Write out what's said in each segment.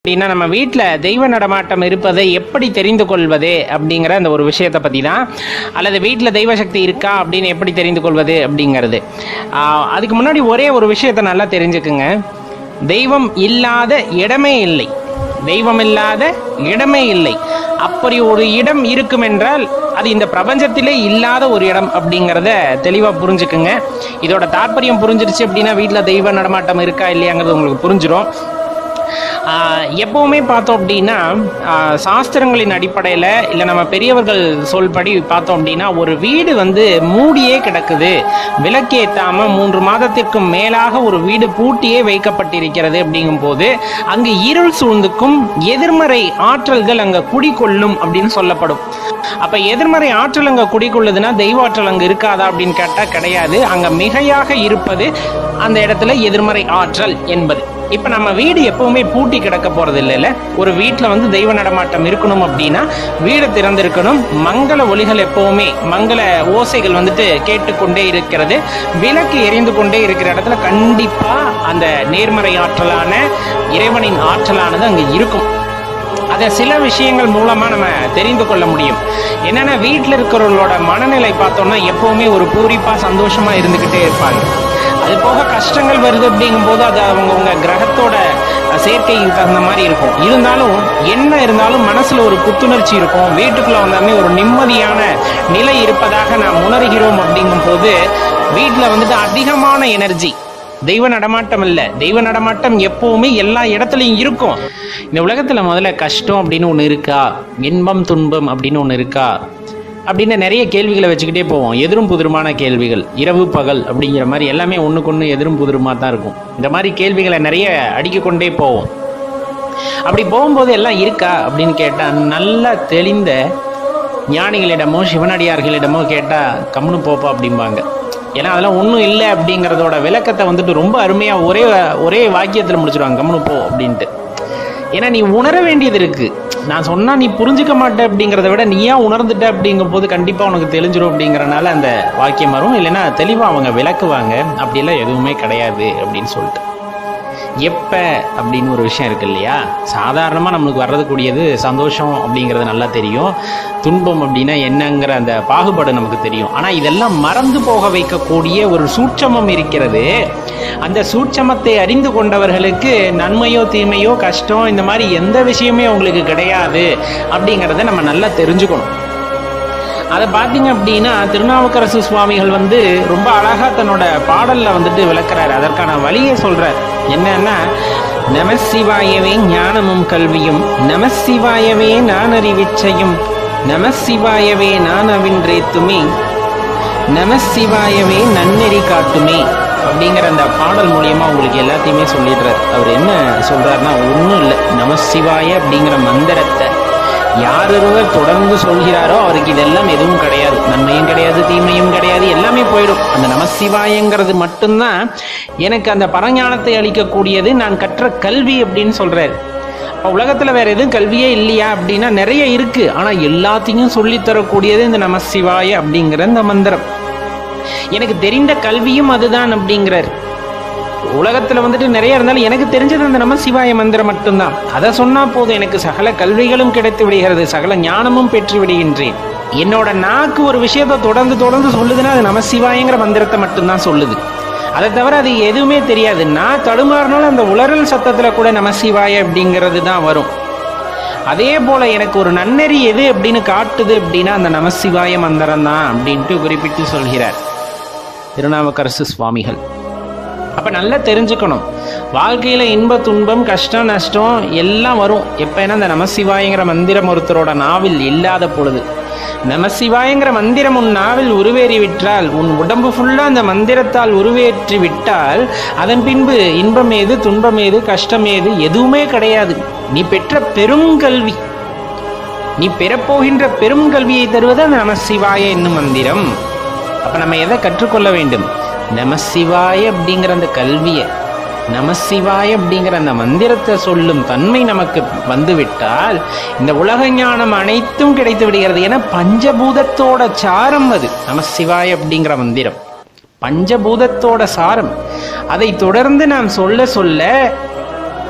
அப்படின்னா நம்ம வீட்டில் தெய்வ நடமாட்டம் இருப்பதை எப்படி தெரிந்து கொள்வது அப்படிங்கிற அந்த ஒரு விஷயத்தை பற்றி தான் அல்லது வீட்டில் தெய்வ சக்தி இருக்கா அப்படின்னு எப்படி தெரிந்து கொள்வது அப்படிங்கிறது ஆஹ் அதுக்கு முன்னாடி ஒரே ஒரு விஷயத்தை நல்லா தெரிஞ்சுக்குங்க தெய்வம் இல்லாத இடமே இல்லை தெய்வம் இல்லாத இடமே இல்லை அப்படி ஒரு இடம் இருக்கும் என்றால் அது இந்த பிரபஞ்சத்திலே இல்லாத ஒரு இடம் அப்படிங்கிறத தெளிவாக புரிஞ்சுக்குங்க இதோட தாற்பயம் புரிஞ்சிருச்சு அப்படின்னா வீட்டில் தெய்வ நடமாட்டம் இருக்கா இல்லையாங்கிறது உங்களுக்கு புரிஞ்சிடும் ஆஹ் எப்பவுமே பார்த்தோம் அப்படின்னா ஆஹ் சாஸ்திரங்களின் அடிப்படையில் இல்லை நம்ம பெரியவர்கள் சொல்படி பார்த்தோம் அப்படின்னா ஒரு வீடு வந்து மூடியே கிடக்குது விளக்கேத்தாம மூன்று மாதத்திற்கும் மேலாக ஒரு வீடு பூட்டியே வைக்கப்பட்டிருக்கிறது அப்படிங்கும்போது அங்கு இருள் சூழ்ந்துக்கும் எதிர்மறை ஆற்றல்கள் அங்க குடிக்கொள்ளும் அப்படின்னு சொல்லப்படும் அப்ப எதிர்மறை ஆற்றல் அங்க குடிக்கொள்ளுதுன்னா தெய்வ ஆற்றல் அங்க இருக்காதா அப்படின்னு கேட்டா கிடையாது அங்க மிகையாக இருப்பது அந்த இடத்துல எதிர்மறை ஆற்றல் என்பது இப்ப நம்ம வீடு எப்பவுமே பூட்டி கிடக்க போறது இல்லைல்ல ஒரு வீட்டுல வந்து தெய்வ நடமாட்டம் இருக்கணும் அப்படின்னா வீடு திறந்திருக்கணும் மங்கள ஒலிகள் எப்பவுமே மங்கள ஓசைகள் வந்துட்டு கேட்டுக்கொண்டே இருக்கிறது விளக்கு எரிந்து கொண்டே இருக்கிற இடத்துல கண்டிப்பா அந்த நேர்மறை ஆற்றலான இறைவனின் ஆற்றலானது அங்க இருக்கும் அதை சில விஷயங்கள் மூலமா நம்ம தெரிந்து கொள்ள முடியும் என்னன்னா வீட்டில் இருக்கிறவங்களோட மனநிலை பார்த்தோம்னா எப்பவுமே ஒரு பூரிப்பா சந்தோஷமா இருந்துகிட்டே இருப்பாங்க அது போக கஷ்டங்கள் வருது அப்படிங்கும்போது அது அவங்கவுங்க கிரகத்தோட சேர்க்கைக்கு தகுந்த மாதிரி இருக்கும் இருந்தாலும் என்ன இருந்தாலும் மனசுல ஒரு புத்துணர்ச்சி இருக்கும் வீட்டுக்குள்ள வந்தாலுமே ஒரு நிம்மதியான நிலை இருப்பதாக நாம் உணர்கிறோம் அப்படிங்கும் போது வீட்டில் வந்துட்டு அதிகமான எனர்ஜி தெய்வ நடமாட்டம் இல்ல தெய்வ நடமாட்டம் எப்பவுமே எல்லா இடத்துலையும் இருக்கும் இந்த உலகத்துல முதல்ல கஷ்டம் அப்படின்னு ஒண்ணு இருக்கா இன்பம் துன்பம் அப்படின்னு ஒண்ணு இருக்கா அப்படின்னு நிறைய கேள்விகளை வச்சுக்கிட்டே போவோம் எதிரும் புதிருமான கேள்விகள் இரவு பகல் அப்படிங்கிற மாதிரி எல்லாமே ஒண்ணுக்கு ஒண்ணு எதிரும் புதிருமா தான் இருக்கும் இந்த மாதிரி கேள்விகளை நிறைய அடிக்க கொண்டே போவோம் அப்படி போகும்போது எல்லாம் இருக்கா அப்படின்னு கேட்டா நல்லா தெளிந்த ஞானிகளிடமோ சிவனடியார்களிடமோ கேட்டா கம்னு போப்பா அப்படிம்பாங்க ஏன்னா அதெல்லாம் ஒன்றும் இல்லை அப்படிங்கிறதோட விளக்கத்தை வந்துட்டு ரொம்ப அருமையாக ஒரே ஒரே வாக்கியத்தில் முடிச்சிருவாங்க கம்னு போ அப்படின்ட்டு ஏன்னா நீ உணர வேண்டியது இருக்கு நான் சொன்னா நீ புரிஞ்சுக்க மாட்ட அப்படிங்கிறத விட நீயா உணர்ந்துட்ட அப்படிங்கும் போது கண்டிப்பா உனக்கு தெரிஞ்சிடும் அப்படிங்கறனால அந்த வாக்கியம் வரும் இல்லைன்னா தெளிவா அவங்க விளக்குவாங்க அப்படியெல்லாம் எதுவுமே கிடையாது அப்படின்னு சொல்லிட்டு எப்ப அப்படின்னு ஒரு விஷயம் இருக்கு இல்லையா சாதாரணமா நம்மளுக்கு வர்றதுக்கூடியது சந்தோஷம் அப்படிங்கிறது நல்லா தெரியும் துன்பம் அப்படின்னா என்னங்கிற அந்த பாகுபாடு நமக்கு தெரியும் ஆனா இதெல்லாம் மறந்து போக வைக்கக்கூடிய ஒரு சூட்சமம் இருக்கிறது அந்த சூட்சமத்தை அறிந்து கொண்டவர்களுக்கு நன்மையோ தீமையோ கஷ்டம் இந்த மாதிரி எந்த விஷயமே அவங்களுக்கு கிடையாது அப்படிங்கிறத நம்ம நல்லா தெரிஞ்சுக்கணும் அதை பார்த்தீங்க அப்படின்னா திருநாவுக்கரசு சுவாமிகள் வந்து ரொம்ப அழகா தன்னோட பாடல்ல வந்துட்டு விளக்குறாரு அதற்கான வழியை சொல்றார் என்னன்னா நமசிவாயவே ஞானமும் கல்வியும் நமசிவாயவே நான் அறிவிச்சையும் நமசிவாயவே நான் அவின்றேத்துமே நமசிவாயவே நன்னெறி காட்டுமே அப்படிங்கிற அந்த பாடல் மூலியமா உங்களுக்கு எல்லாத்தையுமே சொல்லிடுறார் அவர் என்ன சொல்றாருன்னா ஒன்றும் இல்லை நமசிவாய அப்படிங்கிற மந்திரத்தை யார் ஒருவர் தொடர்ந்து சொல்கிறாரோ அவருக்கு இதெல்லாம் எதுவும் கிடையாது நன்மையும் கிடையாது தீமையும் கிடையாது எல்லாமே போயிடும் அந்த நமசிவாயங்கிறது மட்டும்தான் எனக்கு அந்த பரஞானத்தை அளிக்கக்கூடியது நான் கற்ற கல்வி அப்படின்னு சொல்றாரு அப்ப உலகத்துல வேற எதுவும் கல்வியே இல்லையா அப்படின்னா நிறைய இருக்கு ஆனா எல்லாத்தையும் சொல்லித் தரக்கூடியது இந்த நமசிவாய அப்படிங்கிற இந்த மந்திரம் எனக்கு தெரிந்த கல்வியும் அதுதான் அப்படிங்கிறார் உலகத்துல வந்துட்டு நிறைய இருந்தாலும் எனக்கு தெரிஞ்சது அந்த நம சிவாய மந்திரம் மட்டும்தான் அதை சொன்னா போதும் எனக்கு சகல கல்விகளும் கிடைத்து விடுகிறது சகல ஞானமும் பெற்று விடுகின்றேன் என்னோட நாக்கு ஒரு விஷயத்தை தொடர்ந்து தொடர்ந்து சொல்லுதுன்னா அது நம சிவாயங்கிற மந்திரத்தை மட்டும்தான் சொல்லுது அதை தவிர அது எதுவுமே தெரியாது நான் தடுமாறினாலும் அந்த உளறல் சத்தத்துல கூட நம சிவாய அப்படிங்கிறது தான் வரும் அதே போல எனக்கு ஒரு நன்னெறி எது அப்படின்னு காட்டுது அப்படின்னா அந்த நமசிவாய மந்திரம் தான் அப்படின்ட்டு குறிப்பிட்டு சொல்கிறார் திருநாவுக்கரசு சுவாமிகள் அப்ப நல்லா தெரிஞ்சுக்கணும் வாழ்க்கையில இன்ப துன்பம் கஷ்டம் நஷ்டம் எல்லாம் வரும் எப்பன்னா அந்த நமசிவாயங்கிற மந்திரம் ஒருத்தரோட நாவில் இல்லாத பொழுது நமசிவாயங்கிற மந்திரம் உன் நாவில் உருவேறி விட்டால் உன் உடம்பு ஃபுல்லா அந்த மந்திரத்தால் உருவேற்றி விட்டால் அதன் பின்பு இன்பம் ஏது துன்பம் ஏது கஷ்டம் ஏது எதுவுமே கிடையாது நீ பெற்ற பெரும் கல்வி நீ பெறப்போகின்ற பெரும் கல்வியை தருவது அந்த நமசிவாய என்னும் மந்திரம் அப்ப நம்ம எதை கற்றுக்கொள்ள வேண்டும் நமசிவாய அப்படிங்கிற அந்த கல்வியை நமசிவாய அப்படிங்கிற அந்த மந்திரத்தை சொல்லும் தன்மை நமக்கு வந்துவிட்டால் இந்த உலக ஞானம் அனைத்தும் கிடைத்து விடுகிறது என பஞ்சபூதத்தோட சாரம் அது நமசிவாய அப்படிங்கிற மந்திரம் பஞ்சபூதத்தோட சாரம் அதை தொடர்ந்து நாம் சொல்ல சொல்ல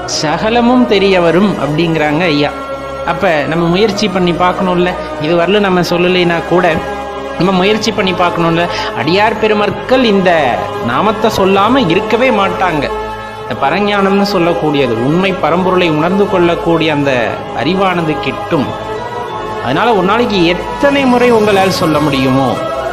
சகலமும் தெரிய வரும் அப்படிங்கிறாங்க ஐயா அப்போ நம்ம முயற்சி பண்ணி பார்க்கணும்ல இது வரல நம்ம சொல்லலைன்னா கூட நம்ம முயற்சி பண்ணி பார்க்கணும்ல அடியார் பெருமக்கள் இந்த நாமத்தை சொல்லாமல் இருக்கவே மாட்டாங்க இந்த பரஞானம்னு சொல்லக்கூடியது உண்மை பரம்பொருளை உணர்ந்து கொள்ளக்கூடிய அந்த அறிவானது கிட்டும் அதனால ஒரு நாளைக்கு எத்தனை முறை உங்களால் சொல்ல முடியுமோ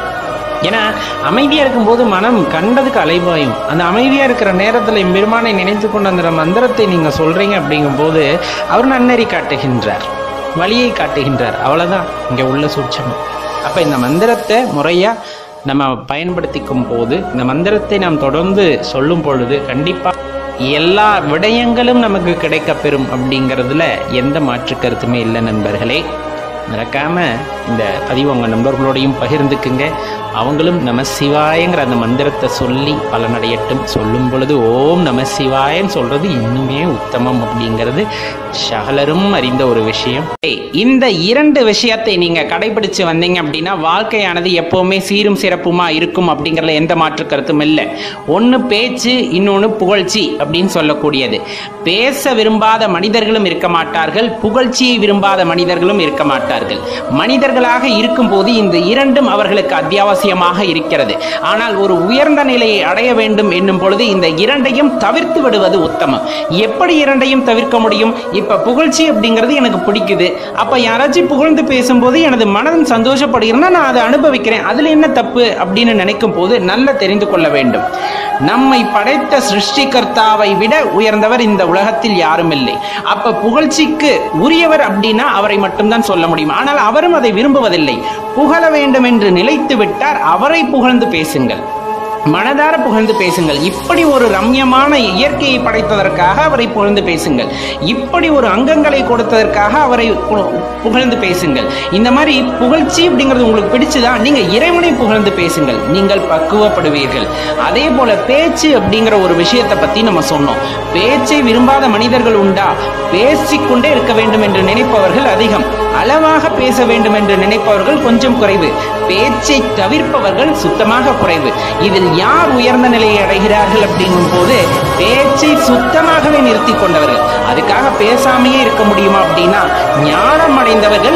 ஏன்னா அமைதியா இருக்கும்போது மனம் கண்டதுக்கு அலைபாயும் அந்த அமைதியா இருக்கிற நேரத்தில் எம்பெருமானை நினைத்து கொண்டு அந்த மந்திரத்தை நீங்க சொல்றீங்க அப்படிங்கும்போது அவர் நன்னறி காட்டுகின்றார் வழியை காட்டுகின்றார் அவ்வளவுதான் இங்க உள்ள சூட்சமம் அப்ப இந்த மந்திரத்தை முறையா நம்ம பயன்படுத்திக்கும் போது இந்த மந்திரத்தை நாம் தொடர்ந்து சொல்லும் பொழுது கண்டிப்பா எல்லா விடயங்களும் நமக்கு கிடைக்கப்பெறும் அப்படிங்கிறதுல எந்த மாற்று கருத்துமே இல்லை நண்பர்களே மறக்காம இந்த பதிவு உங்க நண்பர்களோடையும் பகிர்ந்துக்குங்க அவங்களும் நம சிவாயங்கிற அந்த மந்திரத்தை சொல்லி பலனடையட்டும் சொல்லும் பொழுது ஓம் நம சிவாயன்னு சொல்றது இன்னுமே உத்தமம் அப்படிங்கிறது சகலரும் அறிந்த ஒரு விஷயம் ஏய், இந்த இரண்டு விஷயத்தை நீங்க கடைபிடிச்சு வந்தீங்க அப்படின்னா வாழ்க்கையானது எப்பவுமே சீரும் சிறப்புமா இருக்கும் அப்படிங்கிறதுல எந்த மாற்று கருத்தும் இல்லை ஒன்று பேச்சு இன்னொன்று புகழ்ச்சி அப்படின்னு சொல்லக்கூடியது பேச விரும்பாத மனிதர்களும் இருக்க மாட்டார்கள் புகழ்ச்சியை விரும்பாத மனிதர்களும் இருக்க மாட்டார்கள் மனிதர்களாக இருக்கும்போது இந்த இரண்டும் அவர்களுக்கு அத்தியாவசியமாக இருக்கிறது ஆனால் ஒரு உயர்ந்த நிலையை அடைய வேண்டும் என்னும் பொழுது இந்த இரண்டையும் தவிர்த்து விடுவது உத்தமம் எப்படி இரண்டையும் தவிர்க்க முடியும் இப்ப புகழ்ச்சி அப்படிங்கிறது எனக்கு பிடிக்குது அப்ப யாராச்சும் புகழ்ந்து பேசும்போது எனது மனதும் சந்தோஷப்படுகிறேன்னா நான் அதை அனுபவிக்கிறேன் அதுல என்ன தப்பு அப்படின்னு நினைக்கும் போது நல்ல தெரிந்து கொள்ள வேண்டும் நம்மை படைத்த சிருஷ்டிகர்த்தாவை விட உயர்ந்தவர் இந்த உலகத்தில் யாரும் இல்லை அப்ப புகழ்ச்சிக்கு உரியவர் அப்படின்னா அவரை மட்டும்தான் சொல்ல முடியும் ஆனால் அவரும் அதை விரும்புவதில்லை புகழ வேண்டும் என்று நிலைத்து விட்டார் அவரை புகழ்ந்து பேசுங்கள் மனதார புகழ்ந்து பேசுங்கள் இப்படி ஒரு ரம்யமான இயற்கையை படைத்ததற்காக அவரை புகழ்ந்து பேசுங்கள் இப்படி ஒரு அங்கங்களை கொடுத்ததற்காக அவரை பு- புகழ்ந்து பேசுங்கள் இந்த மாதிரி புகழ்ச்சி அப்படிங்கிறது உங்களுக்கு பிடிச்சுதா நீங்க இறைவனை புகழ்ந்து பேசுங்கள் நீங்கள் பக்குவப்படுவீர்கள் அதே போல பேச்சு அப்படிங்கிற ஒரு விஷயத்தை பத்தி நம்ம சொன்னோம் பேச்சை விரும்பாத மனிதர்கள் உண்டா பேசிக்கொண்டே இருக்க வேண்டும் என்று நினைப்பவர்கள் அதிகம் அளவாக பேச வேண்டும் என்று நினைப்பவர்கள் கொஞ்சம் குறைவு பேச்சை தவிர்ப்பவர்கள் சுத்தமாக குறைவு இதில் யார் உயர்ந்த நிலையை அடைகிறார்கள் அப்படிங்கும் போது பேச்சை சுத்தமாகவே நிறுத்தி கொண்டவர்கள் அதுக்காக பேசாமையே இருக்க முடியுமா அப்படின்னா ஞானம் அடைந்தவர்கள்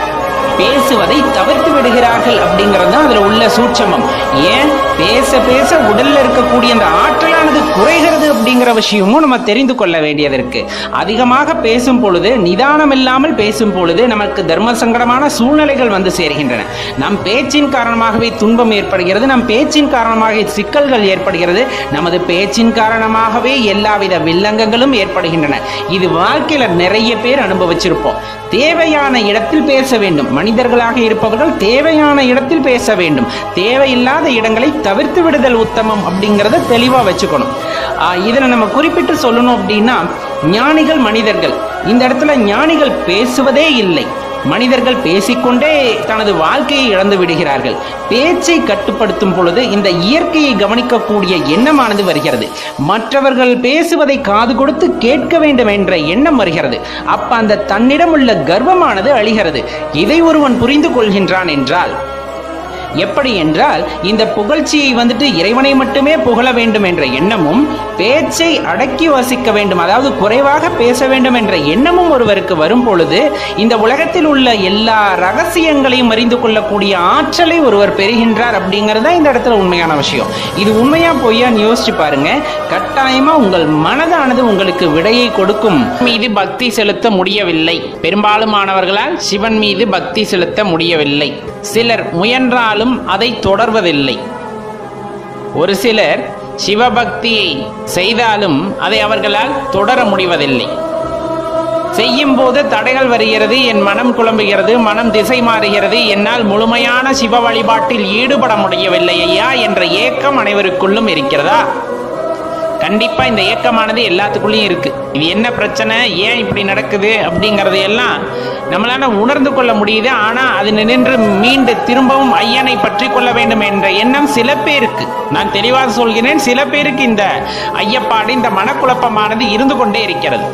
பேசுவதை தவிர்த்து விடுகிறார்கள் அப்படிங்கிறது தான் அதுல உள்ள சூட்சமம் ஏன் பேச பேச உடல்ல இருக்கக்கூடிய அந்த ஆற்றலானது குறைகிறது அப்படிங்கிற விஷயமும் நம்ம தெரிந்து கொள்ள வேண்டியது இருக்கு அதிகமாக பேசும் பொழுது நிதானம் இல்லாமல் பேசும் பொழுது நமக்கு தர்ம சங்கடமான சூழ்நிலைகள் வந்து சேர்கின்றன நம் பேச்சின் காரணமாகவே துன்பம் ஏற்படுகிறது நம் பேச்சின் காரணமாக சிக்கல்கள் ஏற்படுகிறது நமது பேச்சின் காரணமாகவே எல்லாவித வில்லங்கங்களும் ஏற்படுகின்றன இது வாழ்க்கையில நிறைய பேர் அனுபவிச்சிருப்போம் தேவையான இடத்தில் பேச வேண்டும் மனிதர்களாக இருப்பவர்கள் தேவையான இடத்தில் பேச வேண்டும் தேவையில்லாத இடங்களை தவிர்த்து விடுதல் உத்தமம் அப்படிங்கிறத தெளிவா வச்சுக்கணும் ஆஹ் இதுல நம்ம குறிப்பிட்டு சொல்லணும் அப்படின்னா ஞானிகள் மனிதர்கள் இந்த இடத்துல ஞானிகள் பேசுவதே இல்லை மனிதர்கள் பேசிக்கொண்டே தனது வாழ்க்கையை இழந்து விடுகிறார்கள் பேச்சை கட்டுப்படுத்தும் பொழுது இந்த இயற்கையை கவனிக்கக்கூடிய எண்ணமானது வருகிறது மற்றவர்கள் பேசுவதை காது கொடுத்து கேட்க வேண்டும் என்ற எண்ணம் வருகிறது அப்ப அந்த தன்னிடம் உள்ள கர்வமானது அழிகிறது இதை ஒருவன் புரிந்து கொள்கின்றான் என்றால் எப்படி என்றால் இந்த புகழ்ச்சியை வந்துட்டு இறைவனை மட்டுமே புகழ வேண்டும் என்ற எண்ணமும் பேச்சை அடக்கி வசிக்க வேண்டும் அதாவது குறைவாக பேச வேண்டும் என்ற எண்ணமும் ஒருவருக்கு வரும் பொழுது இந்த உலகத்தில் உள்ள எல்லா ரகசியங்களையும் அறிந்து கொள்ளக்கூடிய ஆற்றலை ஒருவர் பெறுகின்றார் அப்படிங்கிறது தான் இந்த இடத்துல உண்மையான விஷயம் இது உண்மையா பொய்யான்னு யோசிச்சு பாருங்க கட்டாயமா உங்கள் மனதானது உங்களுக்கு விடையை கொடுக்கும் மீது பக்தி செலுத்த முடியவில்லை பெரும்பாலும் மாணவர்களால் சிவன் மீது பக்தி செலுத்த முடியவில்லை சிலர் முயன்றாலும் அதை தொடர்வதில்லை ஒரு சிலர் சிவபக்தியை செய்தாலும் அதை அவர்களால் தொடர முடிவதில்லை செய்யும் போது தடைகள் வருகிறது என் மனம் குழம்புகிறது மனம் திசை மாறுகிறது என்னால் முழுமையான சிவ வழிபாட்டில் ஈடுபட முடியவில்லை ஐயா என்ற ஏக்கம் அனைவருக்குள்ளும் இருக்கிறதா கண்டிப்பா இந்த ஏக்கமானது எல்லாத்துக்குள்ளேயும் இருக்கு இது என்ன பிரச்சனை ஏன் இப்படி நடக்குது அப்படிங்கறது எல்லாம் நம்மளால உணர்ந்து கொள்ள முடியுது ஆனா அது நின்று மீண்டு திரும்பவும் ஐயனை பற்றி கொள்ள வேண்டும் என்ற எண்ணம் சில பேருக்கு நான் தெளிவாக சொல்கிறேன் சில பேருக்கு இந்த ஐயப்பாடு இந்த மனக்குழப்பமானது இருந்து கொண்டே இருக்கிறது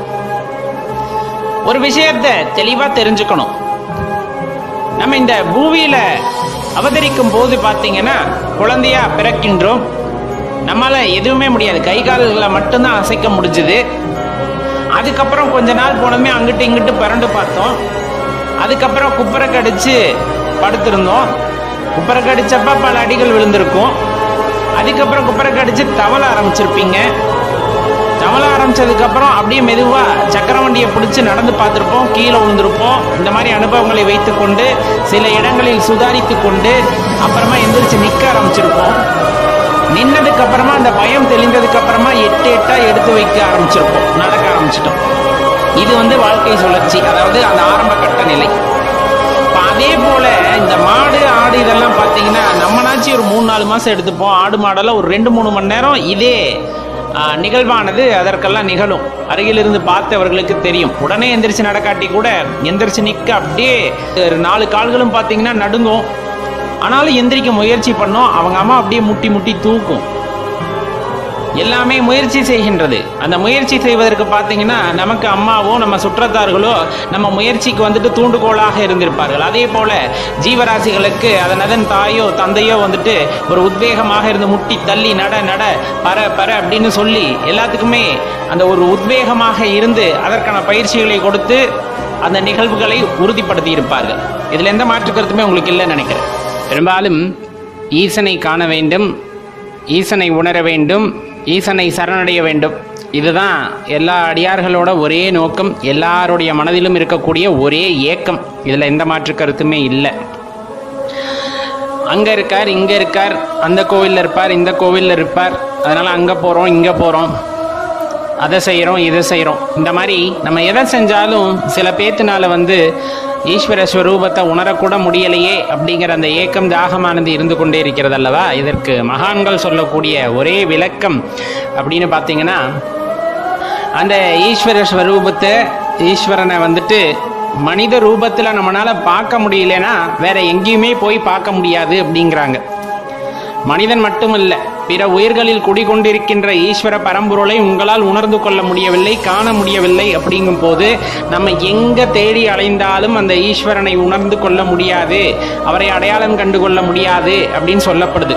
ஒரு விஷயத்தை தெளிவா தெரிஞ்சுக்கணும் நம்ம இந்த பூமியில அவதரிக்கும் போது பாத்தீங்கன்னா குழந்தையா பிறக்கின்றோம் நம்மால எதுவுமே முடியாது கை கால்களை மட்டும்தான் அசைக்க முடிஞ்சுது அதுக்கப்புறம் கொஞ்ச நாள் போனதுமே அங்கிட்டு இங்கிட்டு பிறண்டு பார்த்தோம் அதுக்கப்புறம் குப்பரை கடிச்சு படுத்திருந்தோம் குப்பரை கடிச்சப்ப பல அடிகள் விழுந்திருக்கும் அதுக்கப்புறம் குப்பரை கடிச்சு தவள ஆரம்பிச்சிருப்பீங்க தவள ஆரம்பிச்சதுக்கு அப்புறம் அப்படியே மெதுவா சக்கரவண்டியை பிடிச்சு நடந்து பார்த்துருப்போம் கீழே விழுந்திருப்போம் இந்த மாதிரி அனுபவங்களை வைத்துக்கொண்டு சில இடங்களில் சுதாரித்து கொண்டு அப்புறமா எந்திரிச்சு நிற்க ஆரம்பிச்சிருப்போம் நின்னதுக்கு அப்புறமா அந்த பயம் தெளிந்ததுக்கு அப்புறமா எட்டு எட்டா எடுத்து வைக்க ஆரம்பிச்சிருப்போம் நடக்க ஆரம்பிச்சிட்டோம் இது வந்து வாழ்க்கை சுழற்சி அதாவது அந்த ஆரம்ப கட்ட நிலை இப்ப அதே போல இந்த மாடு ஆடு இதெல்லாம் பார்த்தீங்கன்னா நம்மனாச்சும் ஒரு மூணு நாலு மாசம் எடுத்துப்போம் ஆடு மாடெல்லாம் ஒரு ரெண்டு மூணு மணி நேரம் இதே ஆ, நிகழ்வானது அதற்கெல்லாம் நிகழும் அருகிலிருந்து பார்த்தவர்களுக்கு தெரியும் உடனே எந்திரிச்சு நடக்காட்டி கூட எந்திரிச்சு நிற்க அப்படியே ஒரு நாலு கால்களும் பார்த்தீங்கன்னா நடுங்கும் ஆனாலும் எந்திரிக்க முயற்சி பண்ணோம் அவங்க அம்மா அப்படியே முட்டி முட்டி தூக்கும் எல்லாமே முயற்சி செய்கின்றது அந்த முயற்சி செய்வதற்கு பார்த்தீங்கன்னா நமக்கு அம்மாவோ நம்ம சுற்றத்தார்களோ நம்ம முயற்சிக்கு வந்துட்டு தூண்டுகோலாக இருந்திருப்பார்கள் அதே போல ஜீவராசிகளுக்கு அதன் அதன் தாயோ தந்தையோ வந்துட்டு ஒரு உத்வேகமாக இருந்து முட்டி தள்ளி நட நட பர பர அப்படின்னு சொல்லி எல்லாத்துக்குமே அந்த ஒரு உத்வேகமாக இருந்து அதற்கான பயிற்சிகளை கொடுத்து அந்த நிகழ்வுகளை உறுதிப்படுத்தி இருப்பார்கள் இதில் எந்த மாற்று கருத்துமே உங்களுக்கு இல்லைன்னு நினைக்கிறேன் பெரும்பாலும் ஈசனை காண வேண்டும் ஈசனை உணர வேண்டும் ஈசனை சரணடைய வேண்டும் இதுதான் எல்லா அடியார்களோட ஒரே நோக்கம் எல்லாருடைய மனதிலும் இருக்கக்கூடிய ஒரே ஏக்கம் இதில் எந்த மாற்று கருத்துமே இல்லை அங்கே இருக்கார் இங்கே இருக்கார் அந்த கோவிலில் இருப்பார் இந்த கோவிலில் இருப்பார் அதனால் அங்கே போகிறோம் இங்கே போகிறோம் அதை செய்கிறோம் இதை செய்கிறோம் இந்த மாதிரி நம்ம எதை செஞ்சாலும் சில பேத்துனால வந்து ஈஸ்வர ஸ்வரூபத்தை உணரக்கூட முடியலையே அப்படிங்கிற அந்த ஏக்கம் தாகமானது இருந்து கொண்டே இருக்கிறது அல்லவா இதற்கு மகான்கள் சொல்லக்கூடிய ஒரே விளக்கம் அப்படின்னு பார்த்தீங்கன்னா அந்த ஈஸ்வர ஸ்வரூபத்தை ஈஸ்வரனை வந்துட்டு மனித ரூபத்தில் நம்மளால பார்க்க முடியலன்னா வேற எங்கேயுமே போய் பார்க்க முடியாது அப்படிங்கிறாங்க மனிதன் மட்டுமல்ல பிற உயிர்களில் குடிகொண்டிருக்கின்ற ஈஸ்வர பரம்பொருளை உங்களால் உணர்ந்து கொள்ள முடியவில்லை காண முடியவில்லை அப்படிங்கும் போது நம்ம எங்க தேடி அலைந்தாலும் அந்த ஈஸ்வரனை உணர்ந்து கொள்ள முடியாது அவரை அடையாளம் கண்டு கொள்ள முடியாது அப்படின்னு சொல்லப்படுது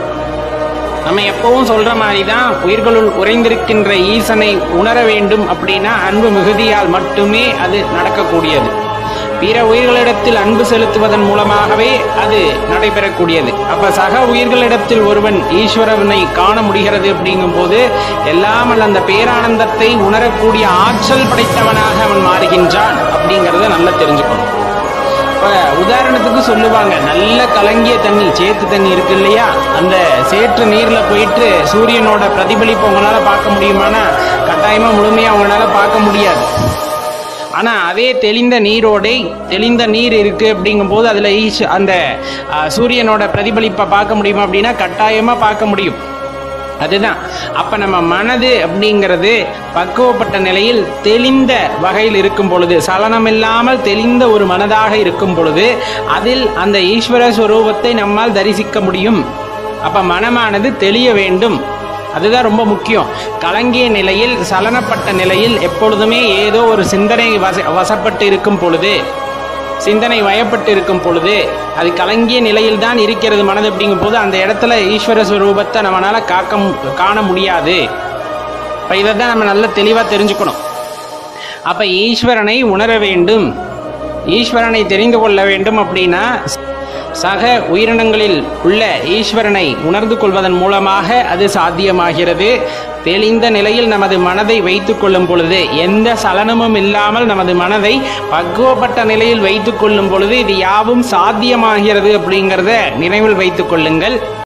நம்ம எப்பவும் சொல்ற மாதிரி தான் உயிர்களுள் உறைந்திருக்கின்ற ஈசனை உணர வேண்டும் அப்படின்னா அன்பு மிகுதியால் மட்டுமே அது நடக்கக்கூடியது பிற உயிர்களிடத்தில் அன்பு செலுத்துவதன் மூலமாகவே அது நடைபெறக்கூடியது அப்ப சக உயிர்களிடத்தில் ஒருவன் ஈஸ்வரனை காண முடிகிறது அப்படிங்கும் போது எல்லாமல் அந்த பேரானந்தத்தை உணரக்கூடிய ஆற்றல் படைத்தவனாக அவன் மாறுகின்றான் அப்படிங்கிறத நல்லா தெரிஞ்சுக்கணும் இப்ப உதாரணத்துக்கு சொல்லுவாங்க நல்ல கலங்கிய தண்ணி சேத்து தண்ணி இருக்கு இல்லையா அந்த சேற்று நீர்ல போயிட்டு சூரியனோட பிரதிபலிப்பு உங்களால பார்க்க முடியுமானா கட்டாயமா முழுமையா உங்களால பார்க்க முடியாது ஆனா அதே தெளிந்த நீரோடை தெளிந்த நீர் இருக்கு அப்படிங்கும்போது அதுல ஈஷ் அந்த ஆ, சூரியனோட பிரதிபலிப்பை பார்க்க முடியுமா அப்படின்னா கட்டாயமா பார்க்க முடியும் அதுதான் அப்ப நம்ம மனது அப்படிங்கிறது பக்குவப்பட்ட நிலையில் தெளிந்த வகையில் இருக்கும் பொழுது சலனமில்லாமல் தெளிந்த ஒரு மனதாக இருக்கும் பொழுது அதில் அந்த ஈஸ்வர ஸ்வரூபத்தை நம்மால் தரிசிக்க முடியும் அப்ப மனமானது தெளிய வேண்டும் அதுதான் ரொம்ப முக்கியம் கலங்கிய நிலையில் சலனப்பட்ட நிலையில் எப்பொழுதுமே ஏதோ ஒரு சிந்தனை வச வசப்பட்டு இருக்கும் பொழுது சிந்தனை வயப்பட்டு இருக்கும் பொழுது அது கலங்கிய நிலையில் தான் இருக்கிறது மனது அப்படிங்கும் போது அந்த இடத்துல ஈஸ்வர ஸ்வரூபத்தை நம்மளால காக்க மு- காண முடியாது இப்போ இதை தான் நம்ம நல்ல தெளிவாக தெரிஞ்சுக்கணும் அப்போ ஈஸ்வரனை உணர வேண்டும் ஈஸ்வரனை தெரிந்து கொள்ள வேண்டும் அப்படின்னா சக உயிரினங்களில் உள்ள ஈஸ்வரனை உணர்ந்து கொள்வதன் மூலமாக அது சாத்தியமாகிறது தெளிந்த நிலையில் நமது மனதை வைத்துக் கொள்ளும் பொழுது எந்த சலனமும் இல்லாமல் நமது மனதை பக்குவப்பட்ட நிலையில் வைத்துக் கொள்ளும் பொழுது இது யாவும் சாத்தியமாகிறது அப்படிங்கிறத நினைவில் வைத்துக் கொள்ளுங்கள்